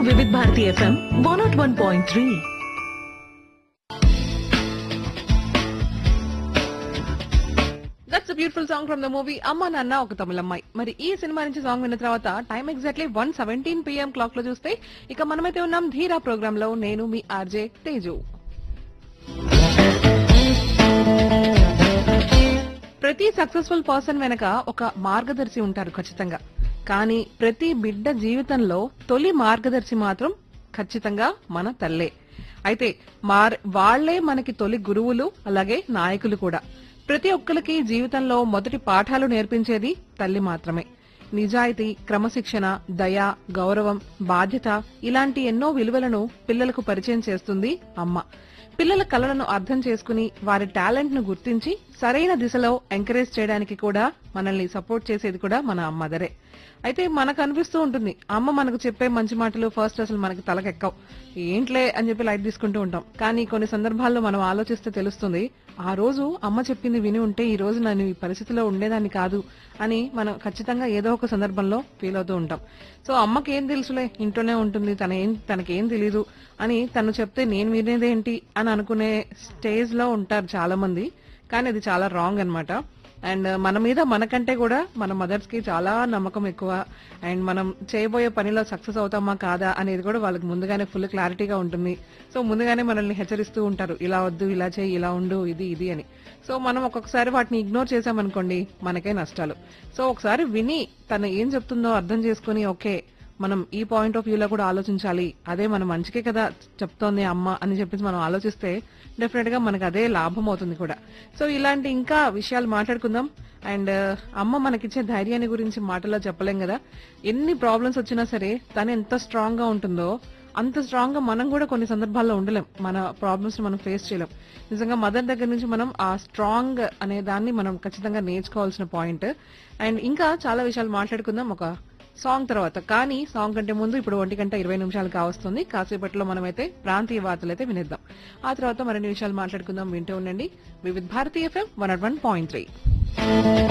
వివిధ Bharati FM one nought one point three that's beautiful song from the movie Amma Nanna ఒక తమిళమ్మాయి మరి ఈ సినిమా నుంచి సాంగ్ విన్న తర్వాత time exactly one seventeen PM clock లో చూస్తే ఇక మనమైతే ఉన్నాం ధీరా ప్రోగ్రామ్ లో నేను మీ ఆర్జే తేజు ప్రతి సక్సెస్ఫుల్ పర్సన్ వెనక ఒక మార్గదర్శి ఉంటారు ఖచ్చితంగా కానీ ప్రతి బిడ్డ జీవితంలో తొలి మార్గదర్శి మాత్రం ఖచ్చితంగా మన తల్లే అయితే మార్ వాళ్లే మనకి తొలి గురువులు అలాగే నాయకులు కూడా ప్రతి ఒక్కరికి జీవితంలో మొదటి పాఠాలు నేర్పించేది తల్లి మాత్రమే నిజాయితీ క్రమశిక్షణ దయ గౌరవం బాధ్యత ఇలాంటి ఎన్నో విలువలను పిల్లలకు పరిచయం చేస్తుంది అమ్మ పిల్లల కళలను అర్థం చేసుకుని వారి టాలెంట్ ను గుర్తించి సరైన దిశలో ఎంకరేజ్ చేయడానికి కూడా మనల్ని సపోర్ట్ చేసేది కూడా మన మదరే అయితే మనకు అనిపిస్తూ ఉంటుంది అమ్మ మనకు చెప్పే మంచి మాటలు ఫస్ట్ అసలు మనకి తలకెక్కవు ఏంట్లే అని చెప్పి లైట్ తీసుకుంటూ ఉంటాం కానీ కొన్ని సందర్భాల్లో మనం ఆలోచిస్తే తెలుస్తుంది ఆ రోజు అమ్మ చెప్పింది విని ఉంటే ఈ రోజు నేను ఈ పరిస్థితిలో ఉండేదాన్ని కాదు అని మనం ఖచ్చితంగా ఏదో ఒక సందర్భంలో ఫీల్ అవుతూ ఉంటాం సో అమ్మకి ఏం తెలుసులే ఇంట్లోనే ఉంటుంది తన ఏం తనకేం తెలీదు అని తను చెప్తే నేను వినేదేంటి అని అనుకునే స్టేజ్ లో ఉంటారు చాలా మంది కానీ అది చాలా రాంగ్ అన్నమాట అండ్ మన మీద మనకంటే కూడా మన మదర్స్ కి చాలా నమ్మకం ఎక్కువ అండ్ మనం చేయబోయే పనిలో సక్సెస్ అవుతామా కాదా అనేది కూడా వాళ్ళకి ముందుగానే ఫుల్ క్లారిటీగా ఉంటుంది సో ముందుగానే మనల్ని హెచ్చరిస్తూ ఉంటారు ఇలా వద్దు ఇలా చేయి ఇలా ఉండు ఇది ఇది అని సో మనం ఒక్కొక్కసారి వాటిని ఇగ్నోర్ చేసామనుకోండి మనకే నష్టాలు సో ఒకసారి విని తను ఏం చెప్తుందో అర్థం చేసుకుని ఓకే మనం ఈ పాయింట్ ఆఫ్ వ్యూలో కూడా ఆలోచించాలి అదే మన మంచికే కదా చెప్తోంది అమ్మ అని చెప్పేసి మనం ఆలోచిస్తే డెఫినెట్ గా మనకు అదే లాభం అవుతుంది కూడా సో ఇలాంటి ఇంకా విషయాలు మాట్లాడుకుందాం అండ్ అమ్మ మనకిచ్చే ధైర్యాన్ని గురించి మాటల్లో చెప్పలేం కదా ఎన్ని ప్రాబ్లమ్స్ వచ్చినా సరే తను ఎంత స్ట్రాంగ్ గా ఉంటుందో అంత స్ట్రాంగ్ గా మనం కూడా కొన్ని సందర్భాల్లో ఉండలేం మన ప్రాబ్లమ్స్ మనం ఫేస్ చేయలేం నిజంగా మదర్ దగ్గర నుంచి మనం ఆ స్ట్రాంగ్ అనే దాన్ని మనం ఖచ్చితంగా నేర్చుకోవాల్సిన పాయింట్ అండ్ ఇంకా చాలా విషయాలు మాట్లాడుకుందాం ఒక సాంగ్ తర్వాత కానీ సాంగ్ కంటే ముందు ఇప్పుడు ఒంటి గంట ఇరవై నిమిషాలు కావస్తుంది కాసేపట్లో మనమైతే ప్రాంతీయ వార్తలు అయితే వినిద్దాం ఆ తర్వాత మరిన్ని విషయాలు మాట్లాడుకుందాం వింటూ ఉండండి Vividh Bharatiya FM one one point three